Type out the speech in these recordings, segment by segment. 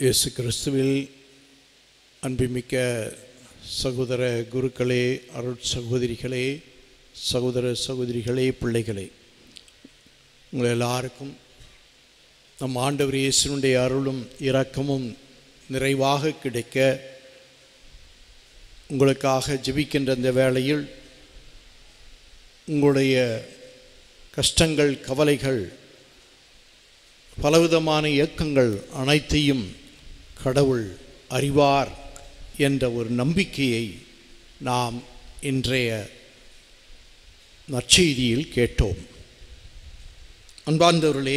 இயேசு கிறிஸ்துவில் அன்புமிக்க சகோதர குருக்களே அருட் சகோதரிகளே சகோதர சகோதரிகளே பிள்ளைகளே உங்கள் எல்லாருக்கும் நம் ஆண்டவர் இயேசுனுடைய அருளும் இரக்கமும் நிறைவாக கிடைக்க உங்களுக்காக ஜெபிக்கின்ற இந்த வேளையில் உங்களுடைய கஷ்டங்கள் கவலைகள் பலவிதமான இயக்கங்கள் அனைத்தையும் கடவுள் அறிவார் என்ற ஒரு நம்பிக்கையை நாம் இன்றைய நற்செய்தியில் கேட்டோம் அன்பார்ந்தவர்களே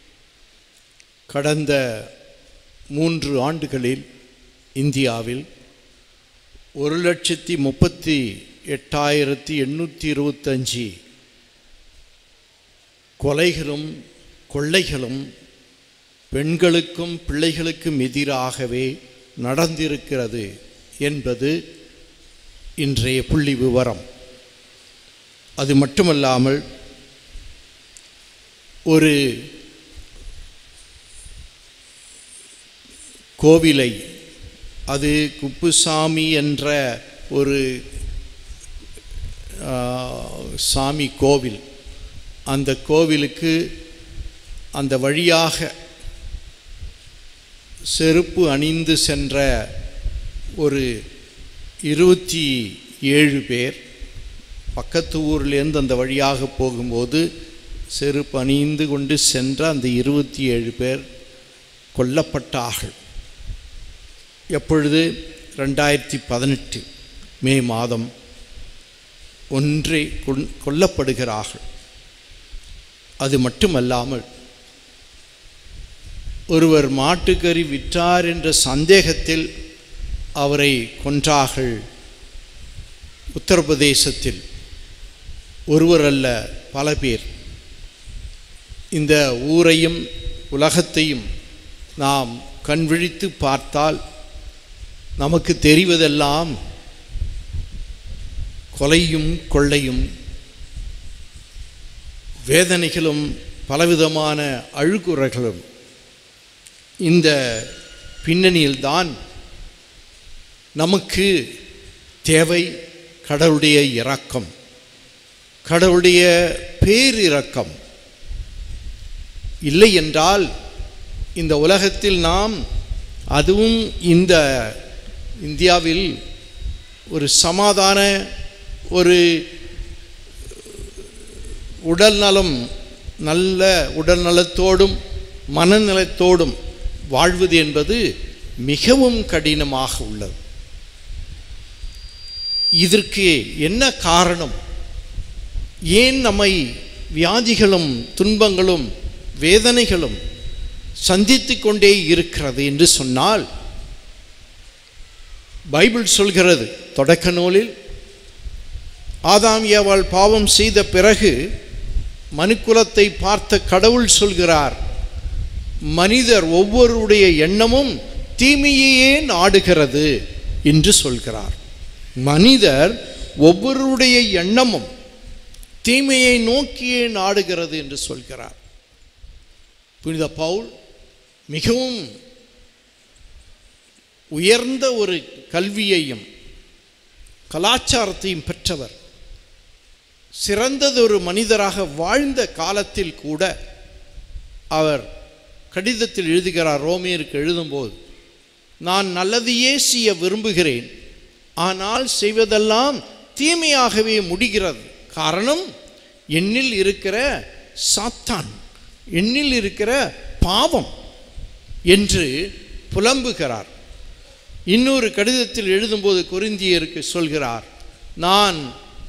கடந்த மூன்று ஆண்டுகளில் இந்தியாவில் ஒரு லட்சத்தி முப்பத்தி எட்டாயிரத்தி எண்ணூற்றி இருபத்தஞ்சி கொலைகளும் கொள்ளைகளும் பெண்களுக்கும் பிள்ளைகளுக்கும் எதிராகவே நடந்திருக்கிறது என்பது இன்றைய புள்ளி விவரம் அது மட்டுமல்லாமல் ஒரு கோவிலை அது குப்புசாமி என்ற ஒரு ஆ, சாமி கோவில் அந்த கோவிலுக்கு அந்த வழியாக செருப்பு அணிந்து சென்ற ஒரு இருபத்தி ஏழு பேர் பக்கத்து ஊர்லேருந்து அந்த வழியாக போகும்போது செருப்பு அணிந்து கொண்டு சென்ற அந்த இருபத்தி ஏழு பேர் கொல்லப்பட்டார்கள் எப்பொழுது ரெண்டாயிரத்தி பதினெட்டு மே மாதம் ஒன்றே கொல்- கொல்லப்படுகிறார்கள் அது மட்டுமல்லாமல் ஒருவர் மாட்டுக்கறி விற்றார் என்ற சந்தேகத்தில் அவரை கொன்றார்கள் உத்தரப்பிரதேசத்தில் ஒருவர் அல்ல பல பேர் இந்த ஊரையும் உலகத்தையும் நாம் கண்விழித்து பார்த்தால் நமக்கு தெரிவதெல்லாம் கொலையும் கொள்ளையும் வேதனைகளும் பலவிதமான அழுகுறைகளும் இந்த பின்னணியில்தான் நமக்கு தேவை கடவுளுடைய இரக்கம் கடவுளுடைய பேரிரக்கம் இல்லை என்றால் இந்த உலகத்தில் நாம் அதுவும் இந்த இந்தியாவில் ஒரு சமாதான ஒரு உடல் நலம் நல்ல உடல் நலத்தோடும் மனநலத்தோடும் வாழ்வது என்பது மிகவும் கடினமாக உள்ளது இதற்கு என்ன காரணம் ஏன் நம்மை வியாதிகளும் துன்பங்களும் வேதனைகளும் சந்தித்து கொண்டே இருக்கிறது என்று சொன்னால் பைபிள் சொல்கிறது தொடக்க நூலில் ஆதாம் ஏவாள் பாவம் செய்த பிறகு மனுக்குலத்தை பார்த்த கடவுள் சொல்கிறார் மனிதர் ஒவ்வொருடைய எண்ணமும் தீமையையே நாடுகிறது என்று சொல்கிறார் மனிதர் ஒவ்வொருடைய எண்ணமும் தீமையை நோக்கியே நாடுகிறது என்று சொல்கிறார் புனித பவுல் மிகவும் உயர்ந்த ஒரு கல்வியையும் கலாச்சாரத்தையும் பெற்றவர் சிறந்ததொரு மனிதராக வாழ்ந்த காலத்தில் கூட அவர் கடிதத்தில் எழுதுகிறார் ரோமியருக்கு எழுதும்போது நான் நல்லதையே செய்ய விரும்புகிறேன் ஆனால் செய்வதெல்லாம் தீமையாகவே முடிகிறது காரணம் என்னில் இருக்கிற சாத்தான் என்னில் இருக்கிற பாவம் என்று புலம்புகிறார் இன்னொரு கடிதத்தில் எழுதும்போது கொரிந்தியருக்கு சொல்கிறார் நான்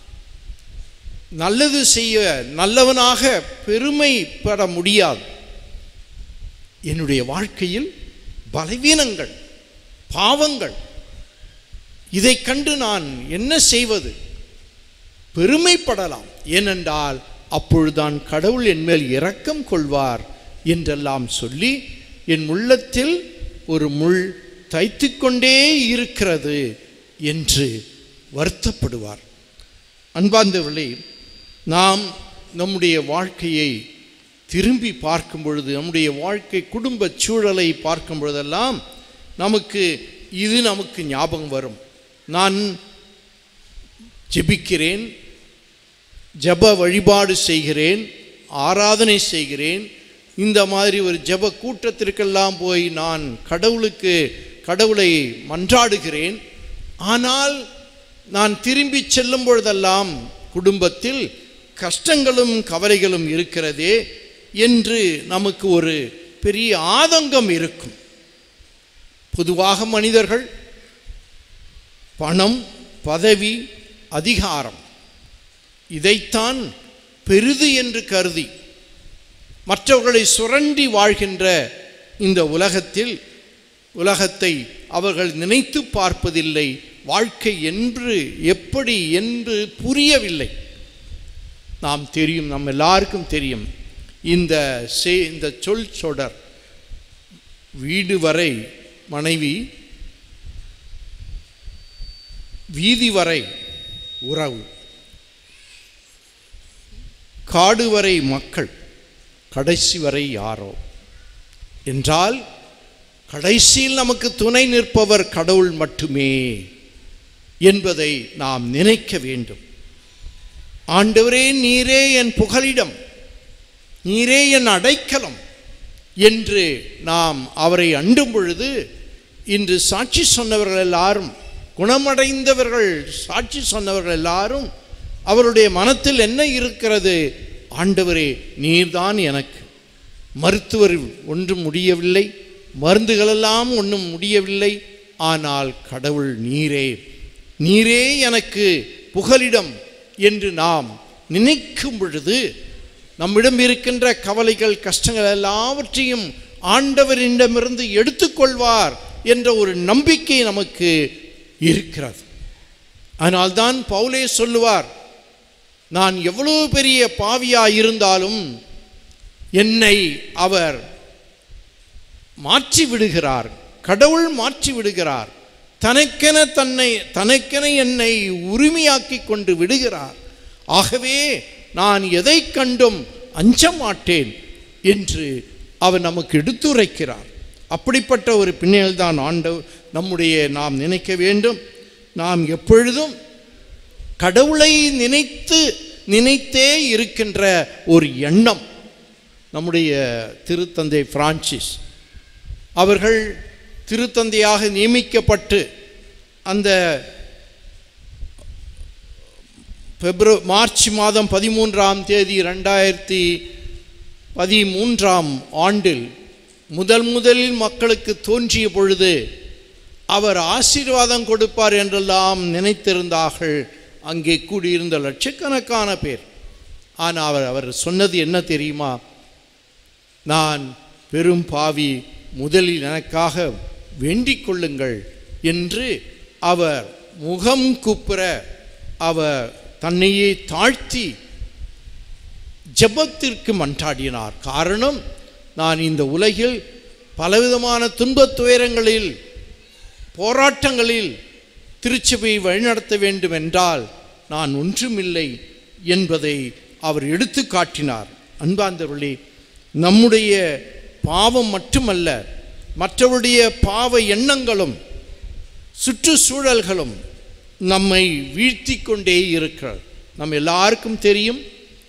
நல்லது செய்ய நல்லவனாக பெருமைப்பட முடியாது என்னுடைய வாழ்க்கையில் பலவீனங்கள் பாவங்கள் இதை கண்டு நான் என்ன செய்வது பெருமைப்படலாம் ஏனென்றால் அப்பொழுதுதான் கடவுள் என் மேல் இரக்கம் கொள்வார் என்றெல்லாம் சொல்லி என் உள்ளத்தில் ஒரு முள் தைத்து கொண்டே இருக்கிறது என்று வருத்தப்படுவார் அன்பார்ந்தவர்களே நாம் நம்முடைய வாழ்க்கையை திரும்பி பார்க்கும் பொழுது நம்முடைய வாழ்க்கை குடும்ப சூழலை பார்க்கும் பொழுதெல்லாம் நமக்கு இது நமக்கு ஞாபகம் வரும் நான் ஜெபிக்கிறேன் ஜெப வழிபாடு செய்கிறேன் ஆராதனை செய்கிறேன் இந்த மாதிரி ஒரு ஜெப கூட்டத்திற்கெல்லாம் போய் நான் கடவுளுக்கு கடவுளை மன்றாடுகிறேன் ஆனால் நான் திரும்பி செல்லும் பொழுதெல்லாம் குடும்பத்தில் கஷ்டங்களும் கவலைகளும் இருக்கிறதே என்று நமக்கு ஒரு பெரிய ஆதங்கம் இருக்கும் பொதுவாக மனிதர்கள் பணம் பதவி அதிகாரம் இதைத்தான் பெரிது என்று கருதி மற்றவர்களை சுரண்டி வாழ்கின்ற இந்த உலகத்தில் உலகத்தை அவர்கள் நினைத்து பார்ப்பதில்லை வாழ்க்கை என்று எப்படி என்று புரியவில்லை நாம் தெரியும் நம்ம எல்லாருக்கும் தெரியும் இந்த சே இந்த சொல் சொடர் வீடு வரை மனைவி வீதி வரை உறவு காடு வரை மக்கள் கடைசி வரை யாரோ என்றால் கடைசியில் நமக்கு துணை நிற்பவர் கடவுள் மட்டுமே என்பதை நாம் நினைக்க வேண்டும் ஆண்டவரே நீரே என் புகலிடம் நீரே என் அடைக்கலம் என்று நாம் அவரை அண்டும் பொழுது இன்று சாட்சி சொன்னவர்கள் எல்லாரும் குணமடைந்தவர்கள் சாட்சி சொன்னவர்கள் எல்லாரும் அவருடைய மனத்தில் என்ன இருக்கிறது ஆண்டவரே நீர்தான் எனக்கு மருத்துவர் ஒன்றும் முடியவில்லை மருந்துகளெல்லாம் ஒன்றும் முடியவில்லை ஆனால் கடவுள் நீரே நீரே எனக்கு புகலிடம் என்று நாம் நினைக்கும் பொழுது நம்மிடம் இருக்கின்ற கவலைகள் கஷ்டங்கள் எல்லாவற்றையும் ஆண்டவரிடமிருந்து எடுத்துக்கொள்வார் என்ற ஒரு நம்பிக்கை நமக்கு இருக்கிறது அதனால்தான் பவுலே சொல்லுவார் நான் எவ்வளவு பெரிய பாவியாக இருந்தாலும் என்னை அவர் மாற்றி விடுகிறார் கடவுள் மாற்றி விடுகிறார் தனக்கென தன்னை தனக்கென என்னை உரிமையாக்கி கொண்டு விடுகிறார் ஆகவே நான் எதை கண்டும் அஞ்ச மாட்டேன் என்று அவர் நமக்கு எடுத்துரைக்கிறார் அப்படிப்பட்ட ஒரு பின்னணியில் தான் ஆண்டவர் நம்முடைய நாம் நினைக்க வேண்டும் நாம் எப்பொழுதும் கடவுளை நினைத்து நினைத்தே இருக்கின்ற ஒரு எண்ணம் நம்முடைய திருத்தந்தை பிரான்சிஸ் அவர்கள் திருத்தந்தையாக நியமிக்கப்பட்டு அந்த பிப்ர மார்ச் மாதம் பதிமூன்றாம் தேதி ரெண்டாயிரத்தி பதிமூன்றாம் ஆண்டில் முதல் முதலில் மக்களுக்கு தோன்றிய பொழுது அவர் ஆசீர்வாதம் கொடுப்பார் என்றெல்லாம் நினைத்திருந்தார்கள் அங்கே கூடியிருந்த லட்சக்கணக்கான பேர் ஆனால் அவர் அவர் சொன்னது என்ன தெரியுமா நான் பெரும் பாவி முதலில் எனக்காக வேண்டிக் கொள்ளுங்கள் என்று அவர் முகம் குப்புற அவர் தன்னையே தாழ்த்தி ஜெபத்திற்கு மன்றாடினார் காரணம் நான் இந்த உலகில் பலவிதமான துன்பத் துயரங்களில் போராட்டங்களில் திருச்சபையை வழிநடத்த வேண்டும் என்றால் நான் ஒன்றுமில்லை என்பதை அவர் எடுத்து காட்டினார் அன்பாந்தவர்களே நம்முடைய பாவம் மட்டுமல்ல மற்றவருடைய பாவ எண்ணங்களும் சுற்றுச்சூழல்களும் நம்மை வீழ்த்தி கொண்டே இருக்கிறது நம்ம எல்லாருக்கும் தெரியும்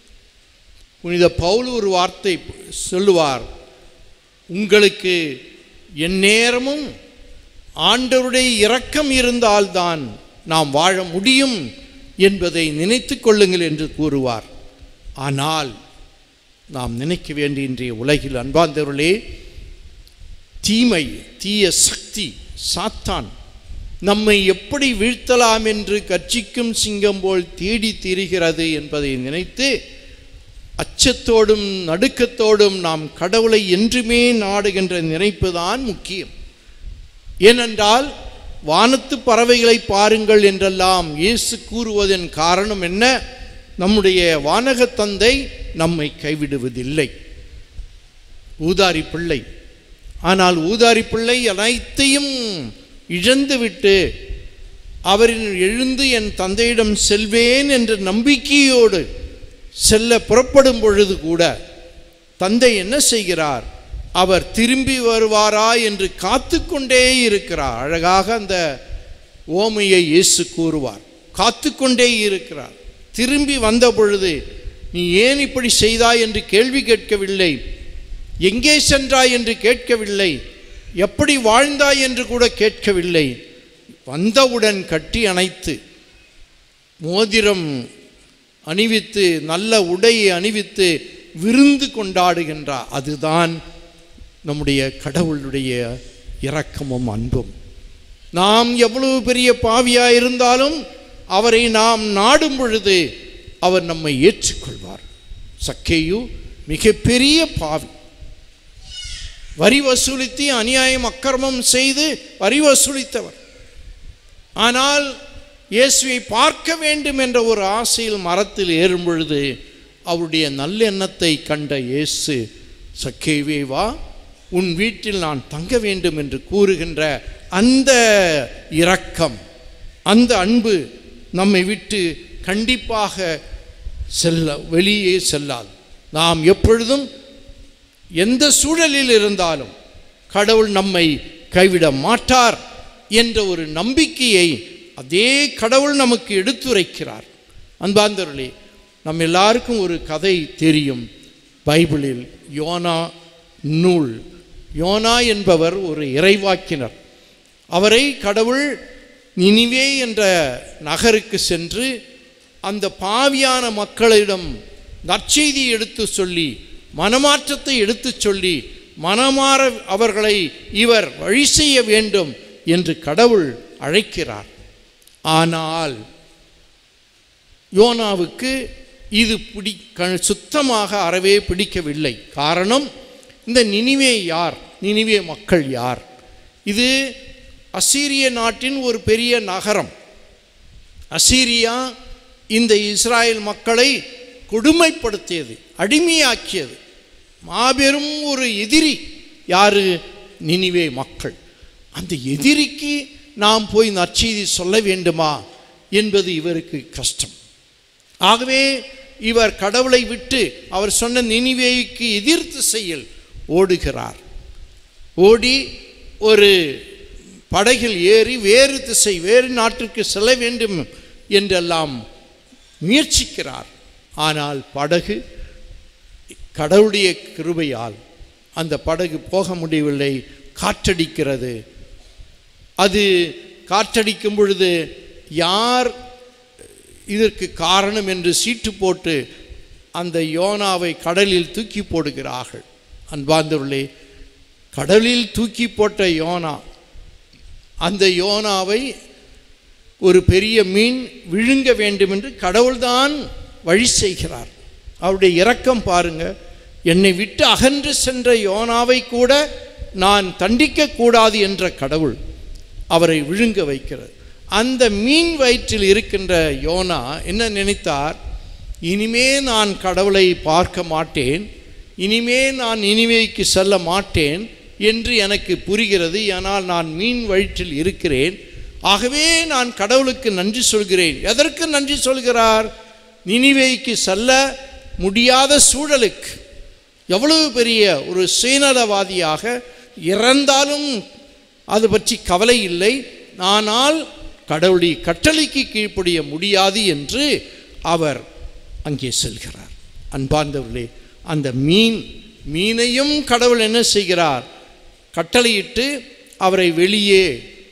புனித பவுல் ஒரு வார்த்தை சொல்லுவார் உங்களுக்கு எந்நேரமும் ஆண்டவருடைய இரக்கம் இருந்தால்தான் நாம் வாழ முடியும் என்பதை நினைத்து கொள்ளுங்கள் என்று கூறுவார் ஆனால் நாம் நினைக்க வேண்டிய இன்றைய உலகில் அன்பார்ந்தவர்களே தீமை தீய சக்தி சாத்தான் நம்மை எப்படி வீழ்த்தலாம் என்று கட்சிக்கும் சிங்கம் போல் தேடி திரிகிறது என்பதை நினைத்து அச்சத்தோடும் நடுக்கத்தோடும் நாம் கடவுளை என்றுமே நாடுகின்ற நினைப்பு தான் முக்கியம் ஏனென்றால் வானத்து பறவைகளை பாருங்கள் என்றெல்லாம் இயேசு கூறுவதன் காரணம் என்ன நம்முடைய வானக தந்தை நம்மை கைவிடுவதில்லை ஊதாரி பிள்ளை ஆனால் ஊதாரி பிள்ளை அனைத்தையும் இழந்துவிட்டு அவரின் எழுந்து என் தந்தையிடம் செல்வேன் என்ற நம்பிக்கையோடு செல்ல புறப்படும் பொழுது கூட தந்தை என்ன செய்கிறார் அவர் திரும்பி வருவாரா என்று காத்து கொண்டே இருக்கிறார் அழகாக அந்த ஓமையை இயேசு கூறுவார் காத்து கொண்டே இருக்கிறார் திரும்பி வந்த பொழுது நீ ஏன் இப்படி செய்தாய் என்று கேள்வி கேட்கவில்லை எங்கே சென்றாய் என்று கேட்கவில்லை எப்படி வாழ்ந்தாய் என்று கூட கேட்கவில்லை வந்தவுடன் கட்டி அணைத்து மோதிரம் அணிவித்து நல்ல உடையை அணிவித்து விருந்து கொண்டாடுகின்றார் அதுதான் நம்முடைய கடவுளுடைய இரக்கமும் அன்பும் நாம் எவ்வளவு பெரிய பாவியாக இருந்தாலும் அவரை நாம் நாடும் பொழுது அவர் நம்மை ஏற்றுக்கொள்வார் சக்கேயு மிகப்பெரிய பாவி வரி வசூலித்து அநியாயம் அக்கிரமம் செய்து வரி வசூலித்தவர் ஆனால் இயேசுவை பார்க்க வேண்டும் என்ற ஒரு ஆசையில் மரத்தில் ஏறும் பொழுது அவருடைய நல்லெண்ணத்தை கண்ட இயேசு சக்கேவே வா உன் வீட்டில் நான் தங்க வேண்டும் என்று கூறுகின்ற அந்த இரக்கம் அந்த அன்பு நம்மை விட்டு கண்டிப்பாக செல்ல வெளியே செல்லாது நாம் எப்பொழுதும் எந்த சூழலில் இருந்தாலும் கடவுள் நம்மை கைவிட மாட்டார் என்ற ஒரு நம்பிக்கையை அதே கடவுள் நமக்கு எடுத்துரைக்கிறார் அன்பாந்தவர்களே நம்ம எல்லாருக்கும் ஒரு கதை தெரியும் பைபிளில் யோனா நூல் யோனா என்பவர் ஒரு இறைவாக்கினர் அவரை கடவுள் நினிவே என்ற நகருக்கு சென்று அந்த பாவியான மக்களிடம் நற்செய்தி எடுத்து சொல்லி மனமாற்றத்தை எடுத்துச் சொல்லி மனமாற அவர்களை இவர் வழி செய்ய வேண்டும் என்று கடவுள் அழைக்கிறார் ஆனால் யோனாவுக்கு இது பிடி க- சுத்தமாக அறவே பிடிக்கவில்லை காரணம் இந்த நினிவே யார் நினிவே மக்கள் யார் இது அசீரிய நாட்டின் ஒரு பெரிய நகரம் அசீரியா இந்த இஸ்ராயேல் மக்களை கொடுமைப்படுத்தியது அடிமையாக்கியது மாபெரும் ஒரு எதிரி யாரு நினிவே மக்கள் அந்த எதிரிக்கு நாம் போய் நற்செய்தி சொல்ல வேண்டுமா என்பது இவருக்கு கஷ்டம் ஆகவே இவர் கடவுளை விட்டு அவர் சொன்ன நினிவேக்கு எதிர்த்து செயல் ஓடுகிறார் ஓடி ஒரு படகில் ஏறி வேறு திசை வேறு நாட்டிற்கு செல்ல வேண்டும் என்றெல்லாம் முயற்சிக்கிறார் ஆனால் படகு கடவுளுடைய கிருபையால் அந்த படகு போக முடியவில்லை காற்றடிக்கிறது அது காற்றடிக்கும் பொழுது யார் இதற்கு காரணம் என்று சீட்டு போட்டு அந்த யோனாவை கடலில் தூக்கி போடுகிறார்கள் அன்பார்ந்தவர்களே கடலில் தூக்கி போட்ட யோனா அந்த யோனாவை ஒரு பெரிய மீன் விழுங்க வேண்டும் என்று கடவுள்தான் வழி செய்கிறார் அவருடைய இரக்கம் பாருங்க என்னை விட்டு அகன்று சென்ற யோனாவை கூட நான் தண்டிக்க கூடாது என்ற கடவுள் அவரை விழுங்க வைக்கிறது அந்த மீன் வயிற்றில் இருக்கின்ற யோனா என்ன நினைத்தார் இனிமே நான் கடவுளை பார்க்க மாட்டேன் இனிமே நான் இனிமைக்கு செல்ல மாட்டேன் என்று எனக்கு புரிகிறது ஆனால் நான் மீன் வயிற்றில் இருக்கிறேன் ஆகவே நான் கடவுளுக்கு நன்றி சொல்கிறேன் எதற்கு நன்றி சொல்கிறார் நினிவேக்கு செல்ல முடியாத சூழலுக்கு எவ்வளவு பெரிய ஒரு சுயநலவாதியாக இறந்தாலும் அது பற்றி கவலை இல்லை ஆனால் கடவுளுடைய கட்டளைக்கு கீழ்ப்படிய முடியாது என்று அவர் அங்கே செல்கிறார் அன்பார்ந்தவர்களே அந்த மீன் மீனையும் கடவுள் என்ன செய்கிறார் கட்டளையிட்டு அவரை வெளியே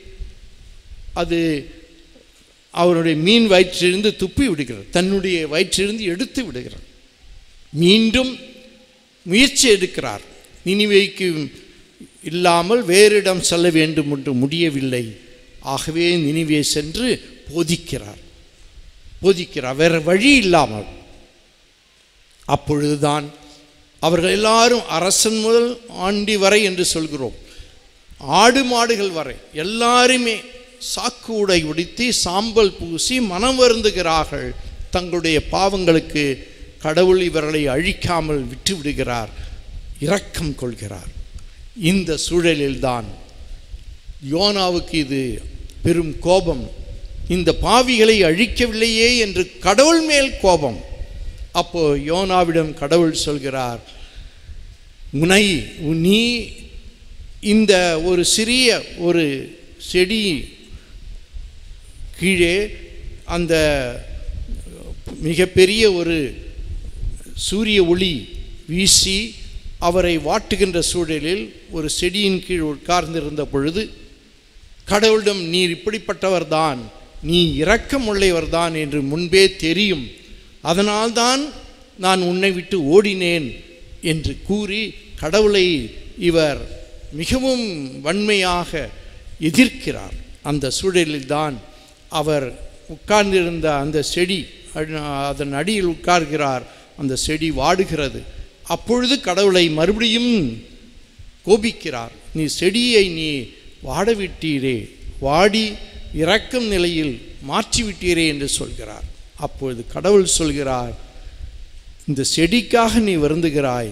அது அவருடைய மீன் வயிற்றிலிருந்து துப்பி விடுகிறார் தன்னுடைய வயிற்றிலிருந்து எடுத்து விடுகிறார் மீண்டும் முயற்சி எடுக்கிறார் நினிவேக்கு இல்லாமல் வேறு இடம் செல்ல வேண்டும் என்று முடியவில்லை ஆகவே நினிவே சென்று போதிக்கிறார் போதிக்கிறார் வேற வழி இல்லாமல் அப்பொழுதுதான் அவர்கள் எல்லாரும் அரசன் முதல் ஆண்டி வரை என்று சொல்கிறோம் ஆடு மாடுகள் வரை எல்லாருமே சாக்கு உடை உடுத்தி சாம்பல் பூசி மனம் வருந்துகிறார்கள் தங்களுடைய பாவங்களுக்கு கடவுள் இவர்களை அழிக்காமல் விட்டு விடுகிறார் இரக்கம் கொள்கிறார் இந்த சூழலில்தான் யோனாவுக்கு இது பெரும் கோபம் இந்த பாவிகளை அழிக்கவில்லையே என்று கடவுள் மேல் கோபம் அப்போ யோனாவிடம் கடவுள் சொல்கிறார் உனை நீ இந்த ஒரு சிறிய ஒரு செடி கீழே அந்த மிகப்பெரிய ஒரு சூரிய ஒளி வீசி அவரை வாட்டுகின்ற சூழலில் ஒரு செடியின் கீழ் உட்கார்ந்திருந்த பொழுது கடவுளிடம் நீர் இப்படிப்பட்டவர்தான் நீ இரக்கமுள்ளையவர்தான் என்று முன்பே தெரியும் அதனால்தான் நான் உன்னை விட்டு ஓடினேன் என்று கூறி கடவுளை இவர் மிகவும் வன்மையாக எதிர்க்கிறார் அந்த சூழலில்தான் அவர் உட்கார்ந்திருந்த அந்த செடி அடி- அதன் அடியில் உட்கார்கிறார் அந்த செடி வாடுகிறது அப்பொழுது கடவுளை மறுபடியும் கோபிக்கிறார் நீ செடியை நீ வாடவிட்டீரே வாடி இறக்கும் நிலையில் மாற்றிவிட்டீரே என்று சொல்கிறார் அப்பொழுது கடவுள் சொல்கிறார் இந்த செடிக்காக நீ வருந்துகிறாய்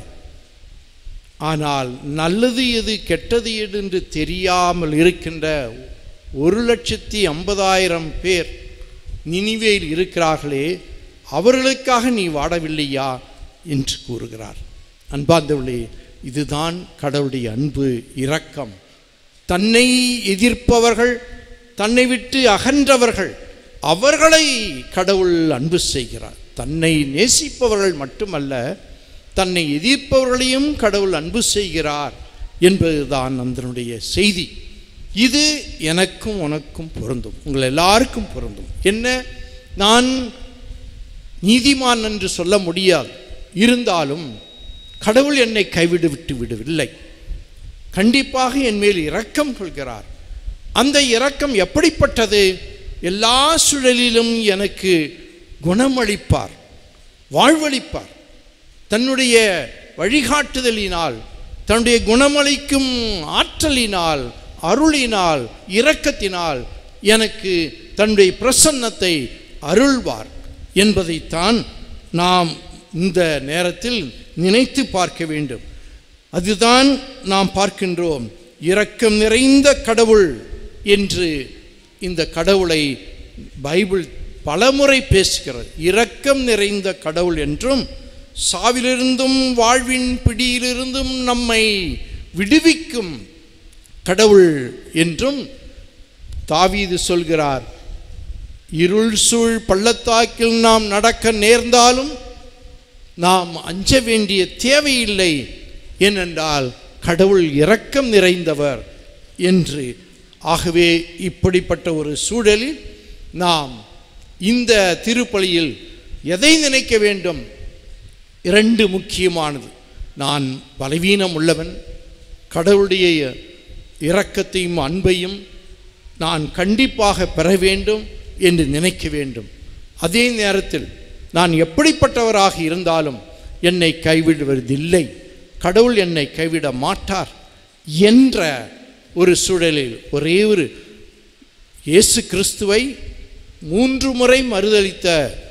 ஆனால் நல்லது எது கெட்டது எது என்று தெரியாமல் இருக்கின்ற ஒரு லட்சத்தி ஐம்பதாயிரம் பேர் நினிவேயில் இருக்கிறார்களே அவர்களுக்காக நீ வாடவில்லையா என்று கூறுகிறார் அன்பார்ந்தவர்களே இதுதான் கடவுளுடைய அன்பு இரக்கம் தன்னை எதிர்ப்பவர்கள் தன்னை விட்டு அகன்றவர்கள் அவர்களை கடவுள் அன்பு செய்கிறார் தன்னை நேசிப்பவர்கள் மட்டுமல்ல தன்னை எதிர்ப்பவர்களையும் கடவுள் அன்பு செய்கிறார் என்பதுதான் அதனுடைய செய்தி இது எனக்கும் உனக்கும் பொருந்தும் உங்கள் எல்லாருக்கும் பொருந்தும் என்ன நான் நீதிமான் என்று சொல்ல முடியாது இருந்தாலும் கடவுள் என்னை கைவிடு விட்டு விடவில்லை கண்டிப்பாக என் மேல் இரக்கம் கொள்கிறார் அந்த இரக்கம் எப்படிப்பட்டது எல்லா சூழலிலும் எனக்கு குணமளிப்பார் வாழ்வளிப்பார் தன்னுடைய வழிகாட்டுதலினால் தன்னுடைய குணமளிக்கும் ஆற்றலினால் அருளினால் இரக்கத்தினால் எனக்கு தன்னுடைய பிரசன்னத்தை அருள்வார் என்பதைத்தான் நாம் இந்த நேரத்தில் நினைத்து பார்க்க வேண்டும் அதுதான் நாம் பார்க்கின்றோம் இரக்கம் நிறைந்த கடவுள் என்று இந்த கடவுளை பைபிள் பலமுறை பேசுகிறது இரக்கம் நிறைந்த கடவுள் என்றும் சாவிலிருந்தும் வாழ்வின் பிடியிலிருந்தும் நம்மை விடுவிக்கும் கடவுள் என்றும் தாவீது சொல்கிறார் இருள் சூழ் பள்ளத்தாக்கில் நாம் நடக்க நேர்ந்தாலும் நாம் அஞ்ச வேண்டிய தேவையில்லை ஏனென்றால் கடவுள் இரக்கம் நிறைந்தவர் என்று ஆகவே இப்படிப்பட்ட ஒரு சூழலில் நாம் இந்த திருப்பலியில் எதை நினைக்க வேண்டும் இரண்டு முக்கியமானது நான் பலவீனம் உள்ளவன் கடவுளுடைய இரக்கத்தையும் அன்பையும் நான் கண்டிப்பாக பெற வேண்டும் என்று நினைக்க வேண்டும் அதே நேரத்தில் நான் எப்படிப்பட்டவராக இருந்தாலும் என்னை கைவிடுவதில்லை கடவுள் என்னை கைவிட மாட்டார் என்ற ஒரு சூழலில் ஒரே ஒரு இயேசு கிறிஸ்துவை மூன்று முறை மறுதளித்த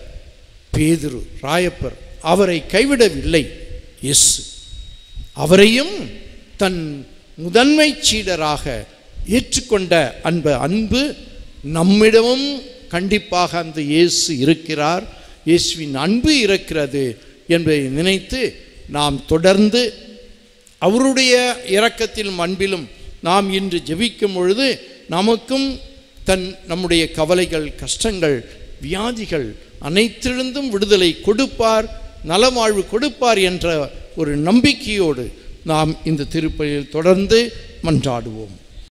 பேதுரு ராயப்பர் அவரை கைவிடவில்லை இயேசு அவரையும் தன் முதன்மை சீடராக ஏற்றுக்கொண்ட அன்ப அன்பு நம்மிடமும் கண்டிப்பாக அந்த இயேசு இருக்கிறார் இயேசுவின் அன்பு இருக்கிறது என்பதை நினைத்து நாம் தொடர்ந்து அவருடைய இரக்கத்திலும் அன்பிலும் நாம் இன்று ஜெபிக்கும் பொழுது நமக்கும் தன் நம்முடைய கவலைகள் கஷ்டங்கள் வியாதிகள் அனைத்திலிருந்தும் விடுதலை கொடுப்பார் நலவாழ்வு கொடுப்பார் என்ற ஒரு நம்பிக்கையோடு நாம் இந்த திருப்பலியில் தொடர்ந்து மன்றாடுவோம்